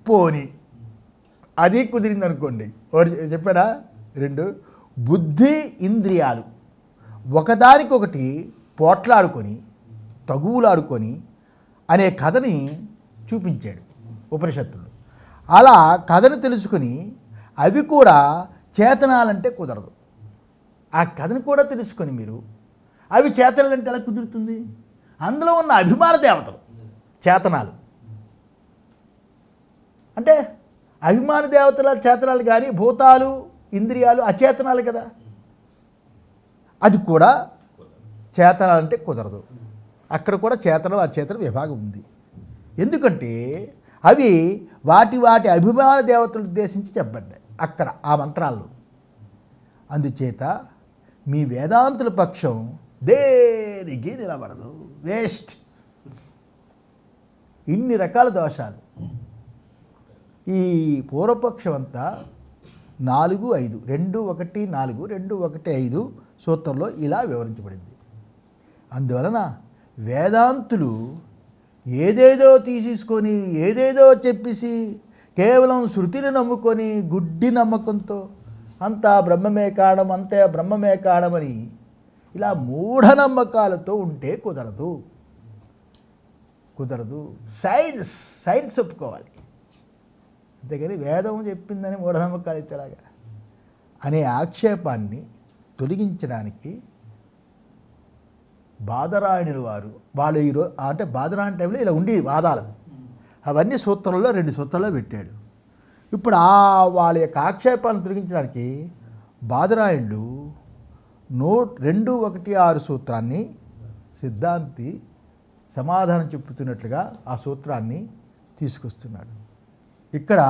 పోని అది కుదిరింది అనుకోండి ఒకటి చెప్పాడా రెండు బుద్ధి ఇంద్రియాలు ఒకదానికొకటి పోట్లాడుకొని తగువులాడుకొని అనే కథని చూపించాడు ఉపనిషత్తులు అలా కథను తెలుసుకుని అవి కూడా చేతనాలంటే కుదరదు ఆ కథను కూడా తెలుసుకొని మీరు అవి చేతనాలంటే ఎలా కుదురుతుంది అందులో ఉన్న అభిమాన దేవతలు చేతనాలు అంటే అభిమాన దేవతల చేతనాలు కానీ భూతాలు ఇంద్రియాలు అచేతనాలు కదా అది కూడా చేతనాలు అంటే కుదరదు అక్కడ కూడా చేతనం అచేతన విభాగం ఉంది ఎందుకంటే అవి వాటి వాటి అభిమాన దేవతలు ఉద్దేశించి చెప్పబడ్డాయి అక్కడ ఆ మంత్రాల్లో అందుచేత మీ వేదాంతుల పక్షం దేనికి నిలబడదు వేస్ట్ ఇన్ని రకాల దోషాలు ఈ పూర్వపక్షం అంతా నాలుగు ఐదు రెండు ఒకటి నాలుగు రెండు ఒకటి ఐదు సూత్రంలో ఇలా వివరించబడింది అందువలన వేదాంతులు ఏదేదో తీసేసుకొని ఏదేదో చెప్పేసి కేవలం శృతిని నమ్ముకొని గుడ్డి నమ్మకంతో అంతా బ్రహ్మమే కారణం అంతే బ్రహ్మమే కారణమని ఇలా మూఢనమ్మకాలతో ఉంటే కుదరదు కుదరదు సైన్స్ సైన్స్ ఒప్పుకోవాలి అంతేగాని వేదం చెప్పిందని మూఢనమ్మకాలు అయితే ఎలాగా అనే ఆక్షేపాన్ని తొలగించడానికి బాదరాయణుల వారు వాళ్ళు ఈరోజు అంటే బాదరాయణ టైంలో ఇలా ఉండి వాదాలు అవన్నీ సూత్రాల్లో రెండు సూత్రాల్లో పెట్టాడు ఇప్పుడు ఆ వాళ్ళ యొక్క ఆక్షేపాలను తొలగించడానికి బాదరాయణులు నోట్ రెండు ఒకటి ఆరు సూత్రాన్ని సిద్ధాంతి సమాధానం చెప్పుతున్నట్లుగా ఆ సూత్రాన్ని తీసుకొస్తున్నాడు ఇక్కడ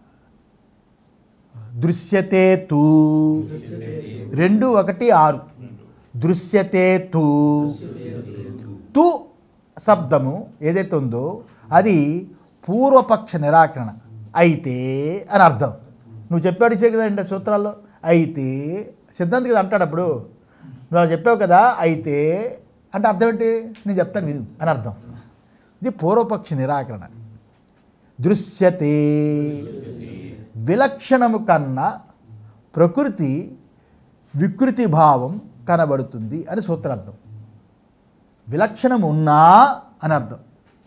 దృశ్యతే తూ రెండు ఒకటి ఆరు దృశ్యతే తూ తు శబ్దము ఏదైతే ఉందో అది పూర్వపక్ష నిరాకరణ అయితే అని అర్థం నువ్వు చెప్పాడు ఇచ్చే కదండి సూత్రాల్లో అయితే సిద్ధాంతి కదా అంటాడు అప్పుడు నువ్వు అలా చెప్పావు కదా అయితే అంటే అర్థం ఏంటి నేను చెప్తాను విను అని అర్థం ఇది పూర్వపక్ష నిరాకరణ దృశ్యతే విలక్షణము కన్నా ప్రకృతి వికృతి భావం కనబడుతుంది అని సూత్రార్థం విలక్షణం ఉన్నా అని అర్థం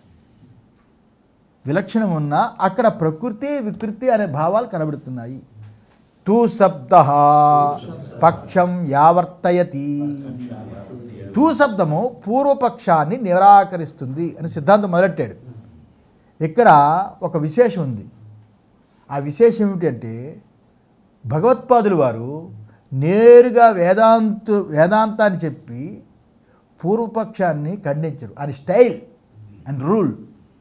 విలక్షణం ఉన్నా అక్కడ ప్రకృతి వికృతి అనే భావాలు కనబడుతున్నాయి తూ శబ్ద పక్షం యావర్తయతి తూ శబ్దము పూర్వపక్షాన్ని నిరాకరిస్తుంది అని సిద్ధాంతం మొదలెట్టాడు ఇక్కడ ఒక విశేషం ఉంది ఆ విశేషం ఏమిటంటే భగవత్పాదులు వారు నేరుగా వేదాంత వేదాంతాన్ని చెప్పి పూర్వపక్షాన్ని ఖండించరు అని స్టైల్ అండ్ రూల్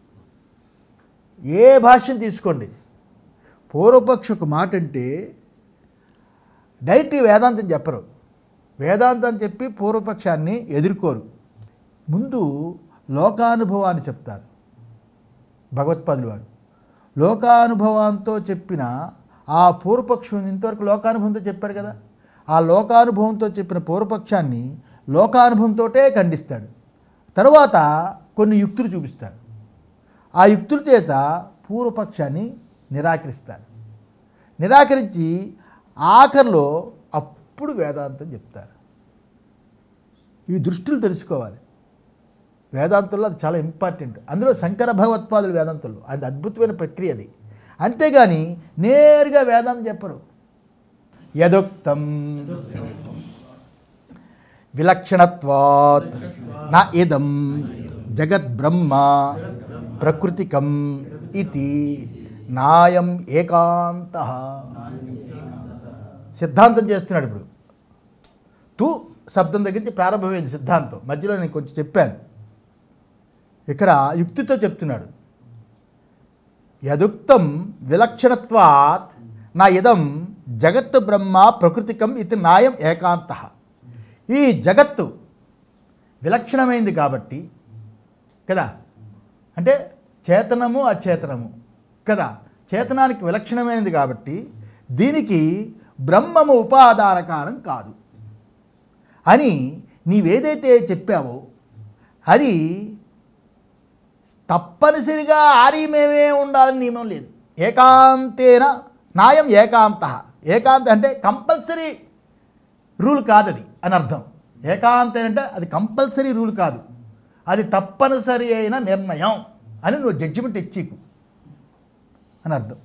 ఏ భాష్యం తీసుకోండి పూర్వపక్ష ఒక మాట అంటే డైరెక్ట్ వేదాంతం చెప్పరు వేదాంతం చెప్పి పూర్వపక్షాన్ని ఎదుర్కోరు ముందు లోకానుభవాన్ని చెప్తారు భగవత్పాదులు వారు లోకానుభవంతో చెప్పిన ఆ పూర్వపక్షం ఇంతవరకు లోకానుభవంతో చెప్పారు కదా ఆ లోకానుభవంతో చెప్పిన పూర్వపక్షాన్ని లోకానుభవంతోటే ఖండిస్తాడు తరువాత కొన్ని యుక్తులు చూపిస్తాడు ఆ యుక్తుల చేత పూర్వపక్షాన్ని నిరాకరిస్తారు నిరాకరించి ఆఖరిలో అప్పుడు వేదాంతం చెప్తారు ఈ దృష్టిలు తెలుసుకోవాలి వేదాంతంలో అది చాలా ఇంపార్టెంట్ అందులో శంకర భగవత్పాదులు వేదాంతంలో అది అద్భుతమైన ప్రక్రియ అది అంతేగాని నేరుగా వేదాంతం చెప్పరు యదోక్తం విలక్షణత్వాత్ నా ఇదం జగద్బ్రహ్మ ప్రకృతికం ఇది నాయం ఏకాంత సిద్ధాంతం చేస్తున్నాడు ఇప్పుడు తూ శబ్దం దగ్గర నుంచి ప్రారంభమైంది సిద్ధాంతం మధ్యలో నేను కొంచెం చెప్పాను ఇక్కడ యుక్తితో చెప్తున్నాడు యదుక్తం విలక్షణత్వాత్ నా ఇదం జగత్తు బ్రహ్మ ప్రకృతికం ఇది నాయం ఏకాంత ఈ జగత్తు విలక్షణమైంది కాబట్టి కదా అంటే చేతనము అచేతనము కదా చేతనానికి విలక్షణమైనది కాబట్టి దీనికి బ్రహ్మము ఉపాదాన కారణం కాదు అని నీవేదైతే చెప్పావో అది తప్పనిసరిగా ఆర్యమేమే ఉండాలని నియమం లేదు ఏకాంతేన నాయం ఏకాంత ఏకాంత అంటే కంపల్సరీ రూల్ కాదు అది అని అర్థం ఏకాంతం అంటే అది కంపల్సరీ రూల్ కాదు అది తప్పనిసరి అయిన నిర్ణయం అని నువ్వు జడ్జిమెంట్ ఇచ్చికు అని అర్థం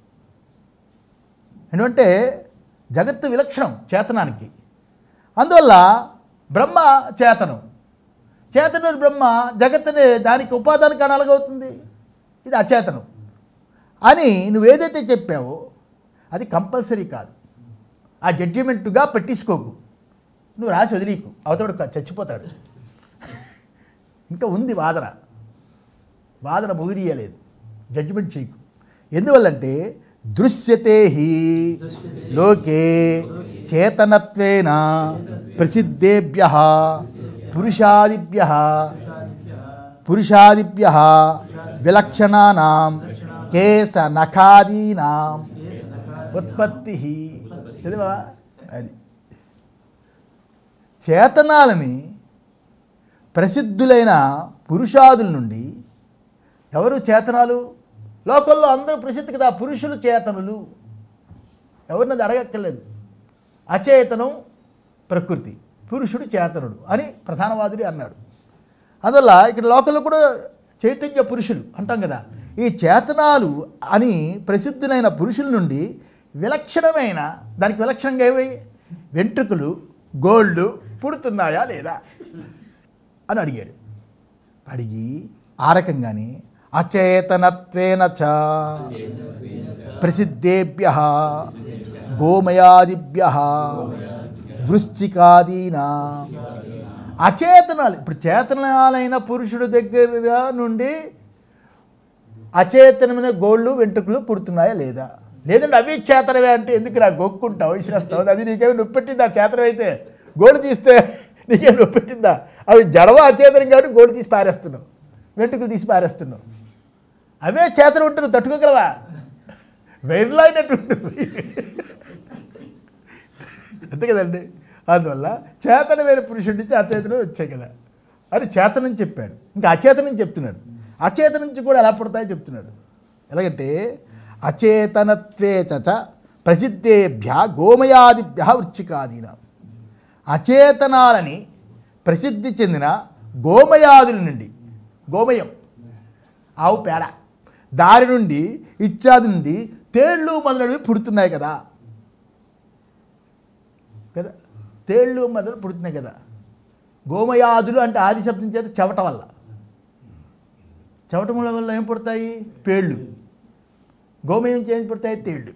ఎందుకంటే జగత్తు విలక్షణం చేతనానికి అందువల్ల బ్రహ్మ చేతనం చేతనుడు బ్రహ్మ జగత్తుని దానికి ఉపాదాన కారణాలుగా అవుతుంది ఇది అచేతనం అని నువ్వేదైతే చెప్పావో అది కంపల్సరీ కాదు ఆ జడ్జిమెంట్గా పెట్టించుకోకు నువ్వు రాసి వదిలీకు అవతడు క- చచ్చిపోతాడు ఇంకా ఉంది వాదన వాదన ముగిరియలేదు జడ్జిమెంట్ చేయకు ఎందువల్లంటే దృశ్యతే హి లోకే చేతనత్వేన ప్రసిద్ధేభ్య పురుషాదిభ్య పురుషాదిభ్య విలక్షణానాం కేశ నఖాదీనాం ఉత్పత్తి చదివా అది చేతనాలని ప్రసిద్ధులైన పురుషాదుల నుండి ఎవరు చేతనాలు లోకల్లో అందరూ ప్రసిద్ధి కదా పురుషులు చేతనులు ఎవరినది అడగక్కర్లేదు అచేతనం ప్రకృతి పురుషుడు చేతనుడు అని ప్రధానవాదుడి అన్నాడు అందువల్ల ఇక్కడ లోకల్లో కూడా చైతన్య పురుషులు అంటాం కదా ఈ చేతనాలు అని ప్రసిద్ధులైన పురుషుల నుండి విలక్షణమైన దానికి విలక్షణంగా ఏవి వెంట్రుకలు గోళ్ళు పుడుతున్నాయా లేదా అని అడిగాడు అడిగి ఆ రకంగానే అచేతనత్వేన చ ప్రసిద్ధేభ్య గోమయాదిభ్య వృశ్చికాదీనా అచేతనాలు ఇప్పుడు చేతనాలైన పురుషుడు దగ్గర నుండి అచేతనమైన గోళ్ళు వెంట్రుకలు పుడుతున్నాయా లేదా లేదంటే అవి చేతనవే అంటే ఎందుకు నా గొక్కుంటావు విసిరేస్తావు అది నీకేమి నొప్పి పెట్టిందా చేతనం అయితే గోళ్ళు తీస్తే నీకేం నొప్పి పెట్టిందా అవి జడవ అచేతనం కాబట్టి గోళ్ళు తీసి పారేస్తున్నావు వెంట్రుకలు తీసి పారేస్తున్నావు అవే చేతనం ఉంటే నువ్వు తట్టుకోగలవా వైర్లైనట్టు ఉంటుంది అంతే కదండి అందువల్ల చేతనమైన పురుషుడి నుంచి అచేతనం వచ్చాయి కదా అని చేతనం చెప్పాడు ఇంకా అచేతనం చెప్తున్నాడు అచేతనం నుంచి కూడా ఎలా పుడతాయో చెప్తున్నాడు ఎలాగంటే అచేతనత్వే చ ప్రసిద్ధేభ్య గోమయాదిభ్య వృచ్చికాదీన అచేతనాలని ప్రసిద్ధి చెందిన గోమయాదుల నుండి గోమయం ఆవు పేడ దారి నుండి ఇత్యాది నుండి తేళ్ళు మొదలైనవి పుడుతున్నాయి కదా కదా తేళ్ళు మొదలు పుడుతున్నాయి కదా గోమయాదులు అంటే ఆది శబ్దం చేత చెవట వల్ల చెవటముల వల్ల ఏం పుడతాయి పేళ్ళు గోమయం చేసి పుడతాయి తేళ్ళు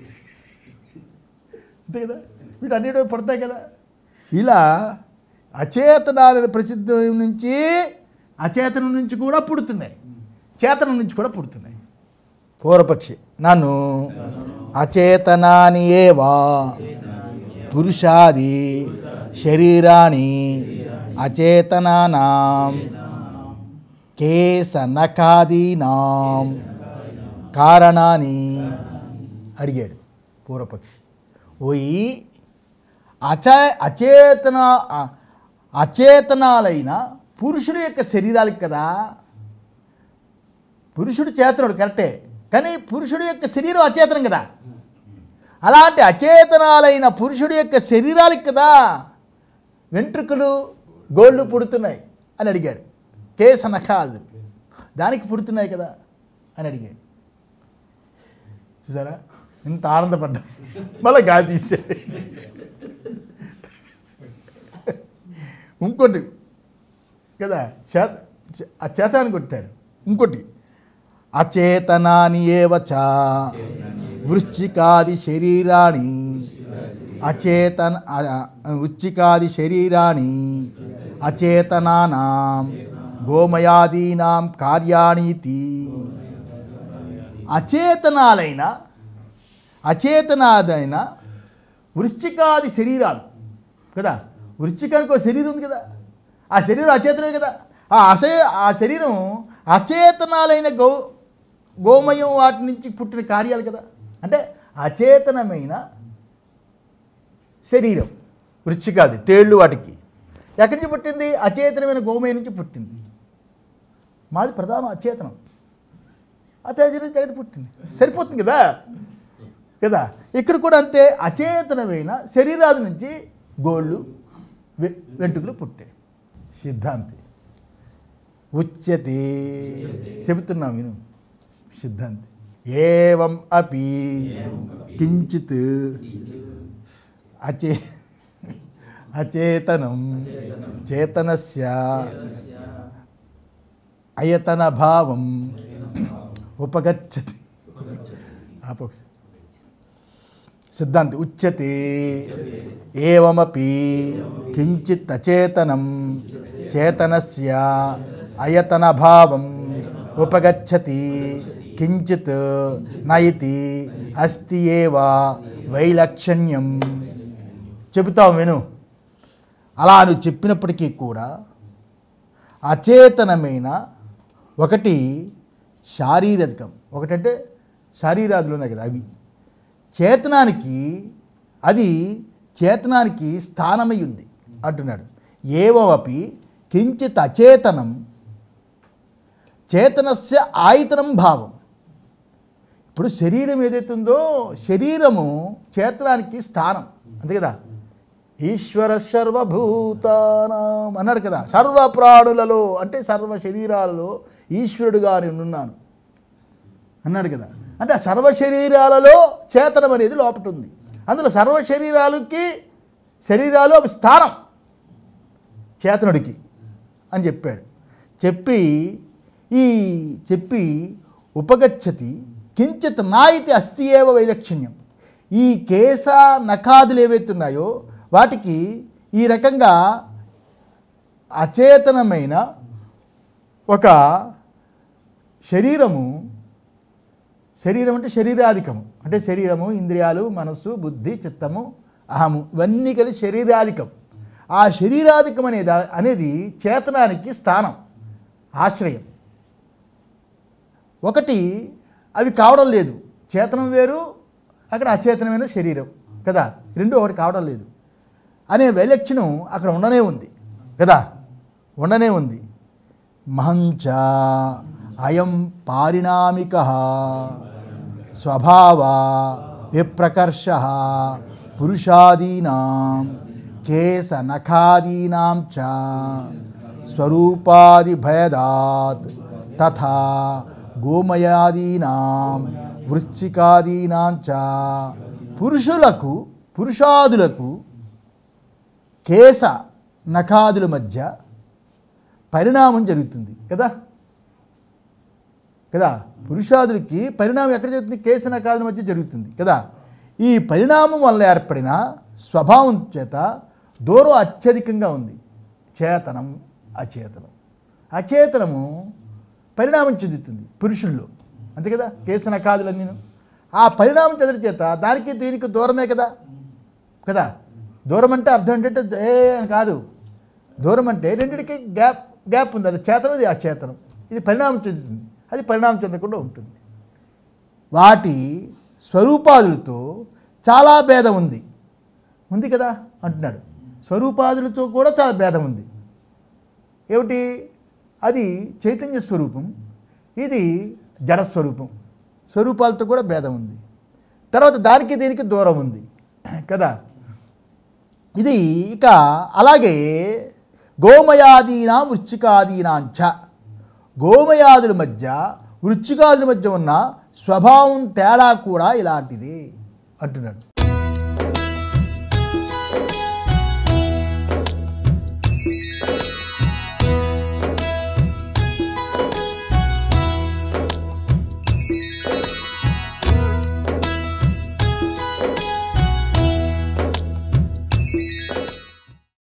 అంతే కదా వీటన్నిటి పుడతాయి కదా ఇలా అచేతనాల ప్రసిద్ధం నుంచి అచేతనం నుంచి కూడా పుడుతున్నాయి చేతనం నుంచి కూడా పుడుతున్నాయి పూర్వపక్షి నన్ను అచేతనాని ఏవా పురుషాది శరీరాణి అచేతనానాం కేశ నఖాదీనాం కారణాన్ని అడిగాడు పూర్వపక్షి ఓయి అచ అచేతన అ- అచేతనాలైన పురుషుడు యొక్క శరీరాలకు కదా పురుషుడు చేతనుడు కరెక్టే కానీ పురుషుడు యొక్క శరీరం అచేతనం కదా అలాంటి అచేతనాలైన పురుషుడి యొక్క శరీరాలకు కదా వెంట్రుకలు గోళ్ళు పుడుతున్నాయి అని అడిగాడు కేసన కాదు దానికి పుడుతున్నాయి కదా అని అడిగాడు చూసారా ఇంత ఆనందపడ్డా మళ్ళీ గాలి తీసాడు ఇంకోటి కదా చేత ఆ చేతాన్ని కొట్టాడు ఇంకోటి అచేతనాని ఏవచ వృశ్చికాది శరీరాణి అచేతన అ- వృశ్చికాది శరీరాణి అచేతనానాం గోమయాదీనాం కార్యాణీతి అచేతనాలైన అచేతనాదైన వృశ్చికాది శరీరాలు కదా వృశ్చికానికి ఒక శరీరం ఉంది కదా ఆ శరీరం అచేతనమే కదా ఆ అసే ఆ శరీరం అచేతనాలైన గో గోమయం వాటి నుంచి పుట్టిన కార్యాలు కదా అంటే అచేతనమైన శరీరం వృశ్చికాది తేళ్ళు వాటికి ఎక్కడి నుంచి పుట్టింది అచేతనమైన గోమయం నుంచి పుట్టింది మాది ప్రధానం అచేతనం ఆ తేజం నుంచి జగతి పుట్టింది సరిపోతుంది కదా కదా ఇక్కడ కూడా అంతే అచేతనమైన శరీరాది నుంచి గోళ్ళు వె- వెంట్రుకలు పుట్టాయి సిద్ధాంతి ఉచ్యతే చెబుతున్నాం విను సిద్ధాంతి ఏవం అపి కించిత్ అచే అచేతనం చేతనస్య అయతన భావం ఉపగచ్చతి ఆపోక్సి సిద్ధాంతి ఉచ్యతే ఏవమపి కించిత్ అచేతనం చేతనస్య అయతన భావం ఉపగచ్చతి కించిత్ నయితి అస్తి ఏవ వైలక్షణ్యం చెబుతాం విను అలా నువ్వు చెప్పినప్పటికీ కూడా అచేతనమైన ఒకటి శారీరకం ఒకటంటే శారీరాదులు ఉన్నాయి కదా అవి చేతనానికి అది చేతనానికి స్థానమై ఉంది అంటున్నాడు ఏవపి కించిత్ అచేతనం చేతనస్య ఆయతనం భావం ఇప్పుడు శరీరం ఏదైతే ఉందో శరీరము చేతనానికి స్థానం అంతే కదా ఈశ్వర సర్వభూతానాం అన్నాడు కదా సర్వ ప్రాణులలో అంటే సర్వ శరీరాలలో ఈశ్వరుడుగా నేను ఉన్నాను అన్నాడు కదా అంటే ఆ సర్వ శరీరాలలో చేతనం అనేది లోపట ఉంది అందులో సర్వ శరీరాలకి శరీరాలు అవి స్థానం చేతనుడికి అని చెప్పాడు చెప్పి ఈ చెప్పి ఉపగచ్చతి కించిత్ నాయితి అస్థి ఏవ వైలక్షణ్యం ఈ కేశ నఖాదులు ఏవైతే ఉన్నాయో వాటికి ఈ రకంగా అచేతనమైన ఒక శరీరము శరీరం అంటే శరీరాధికము అంటే శరీరము ఇంద్రియాలు మనస్సు బుద్ధి చిత్తము అహము ఇవన్నీ కలిసి శరీరాధికం ఆ శరీరాధికం అనేది అనేది చేతనానికి స్థానం ఆశ్రయం ఒకటి అవి కావడం లేదు చేతనం వేరు అక్కడ అచేతనమైన శరీరం కదా రెండు ఒకటి కావడం లేదు అనే వైలక్షణం అక్కడ ఉండనే ఉంది కదా ఉండనే ఉంది మహంచ అయం పారిణామిక స్వభావ విప్రకర్ష పురుషాదీనాం కేశ నఖాదీనాం చ స్వరూపాదిభయదాత్ తథా గోమయాదీనాం వృశ్చికాదీనాం చ పురుషులకు పురుషాదులకు కేశ నఖాదుల మధ్య పరిణామం జరుగుతుంది కదా కదా పురుషాదులకి పరిణామం ఎక్కడ జరుగుతుంది కేశ నఖాదుల మధ్య జరుగుతుంది కదా ఈ పరిణామం వల్ల ఏర్పడిన స్వభావం చేత దూరం అత్యధికంగా ఉంది చేతనం అచేతనం అచేతనము పరిణామం చెందుతుంది పురుషుల్లో అంతే కదా కేశ నఖాదులన్నీ ఆ పరిణామం చెందడం చేత దానికి దీనికి దూరమే కదా కదా దూరం అంటే అర్థం ఏంటంటే ఏ అని కాదు దూరం అంటే రెండింటికి గ్యాప్ గ్యాప్ ఉంది అది చేతనం ఇది అచేతనం ఇది పరిణామం చెందుతుంది అది పరిణామం చెందకుండా ఉంటుంది వాటి స్వరూపాదులతో చాలా భేదం ఉంది ఉంది కదా అంటున్నాడు స్వరూపాదులతో కూడా చాలా భేదం ఉంది ఏమిటి అది చైతన్య స్వరూపం ఇది జడ స్వరూపం స్వరూపాలతో కూడా భేదం ఉంది తర్వాత దానికి దీనికి దూరం ఉంది కదా ఇది ఇక అలాగే గోమయాదీనా వృచ్చికాదీనాంచ గోమయాదుల మధ్య వృచ్చికాదుల మధ్య ఉన్న స్వభావం తేడా కూడా ఇలాంటిది అంటున్నాడు